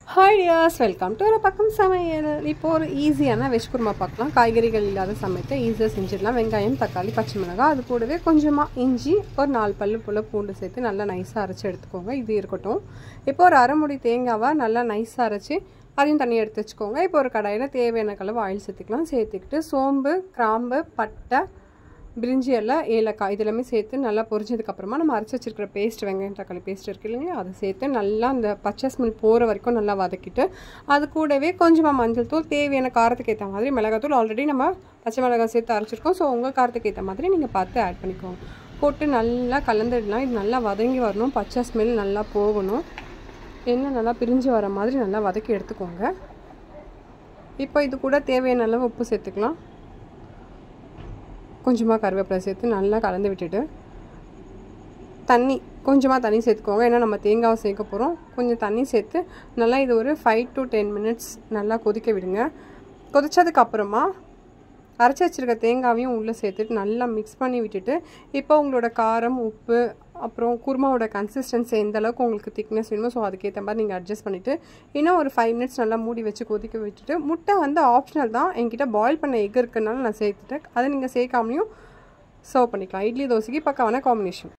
hi tears welcome to ஒரு பக்கம் சமையல் இப்போ ஒரு ஈஸியான வெஜ் குருமா பார்க்கலாம் காய்கறிகள் இல்லாத சமையத்தை ஈஸியாக செஞ்சிடலாம் வெங்காயம் தக்காளி பச்சை மிளகாய் அது கூடவே கொஞ்சமாக இஞ்சி ஒரு நாலு பல்லு போல் பூண்டு சேர்த்து நல்லா நைஸாக அரைச்சி எடுத்துக்கோங்க இது இருக்கட்டும் இப்போ ஒரு அரைமுடி தேங்காவை நல்லா நைஸாக அரைச்சி அதையும் தண்ணி எடுத்து வச்சுக்கோங்க இப்போ ஒரு கடாயில் தேவையான கலவு ஆயில் சேர்த்துக்கலாம் சேர்த்துக்கிட்டு சோம்பு கிராம்பு பட்டை பிரிஞ்சி எல்லாம் ஏலக்காய் இது எல்லாமே சேர்த்து நல்லா பொரிஞ்சதுக்கப்புறமா நம்ம அரைச்சி வச்சிருக்கிற பேஸ்ட் வெங்காயம் தக்காளி பேஸ்ட் இருக்கு இல்லைங்களா அதை சேர்த்து நல்லா அந்த பச்சை ஸ்மெல் போகிற வரைக்கும் நல்லா வதக்கிட்டு அது கூடவே கொஞ்சமாக மஞ்சள் தூள் தேவையான காரத்துக்கு ஏற்ற மாதிரி மிளகாத்தூள் ஆல்ரெடி நம்ம பச்சை மிளகாய் சேர்த்து அரைச்சிருக்கோம் ஸோ உங்கள் காரத்துக்கு ஏற்ற மாதிரி நீங்கள் பார்த்து ஆட் பண்ணிக்கோங்க போட்டு நல்லா கலந்துடலாம் இது நல்லா வதங்கி வரணும் பச்சை ஸ்மெல் நல்லா போகணும் எண்ணெய் நல்லா பிரிஞ்சு வர மாதிரி நல்லா வதக்கி எடுத்துக்கோங்க இப்போ இது கூட தேவையான அளவு உப்பு சேர்த்துக்கலாம் கொஞ்சமாக கருவேப்பிலை சேர்த்து நல்லா கலந்து விட்டுட்டு தண்ணி கொஞ்சமாக தண்ணி சேர்த்துக்கோங்க ஏன்னா நம்ம தேங்காவை சேர்க்க போகிறோம் கொஞ்சம் தண்ணி சேர்த்து நல்லா இது ஒரு ஃபைவ் டு டென் மினிட்ஸ் நல்லா கொதிக்க விடுங்க கொதிச்சதுக்கப்புறமா அரைச்சி வச்சுருக்க தேங்காவையும் உள்ளே சேர்த்துட்டு நல்லா மிக்ஸ் பண்ணி விட்டுட்டு இப்போ உங்களோட காரம் உப்பு அப்புறம் குருமாவோட கன்சிஸ்டன்சி எந்த அளவுக்கு உங்களுக்கு திக்னஸ் வேணுமோ ஸோ அதுக்கேற்ற மாதிரி நீங்கள் அட்ஜஸ்ட் பண்ணிவிட்டு இன்னும் ஒரு ஃபைவ் மினிட்ஸ் நல்லா மூடி வச்சு கொதிக்க விட்டுட்டு முட்டை வந்து ஆப்ஷனல் தான் என்கிட்ட பாயில் பண்ண எக் இருக்கிறனால நான் சேர்த்துட்டேன் அதை நீங்கள் சேர்க்காமலையும் சர்வ் பண்ணிக்கலாம் இட்லி தோசைக்கு பக்காவான காம்பினேஷன்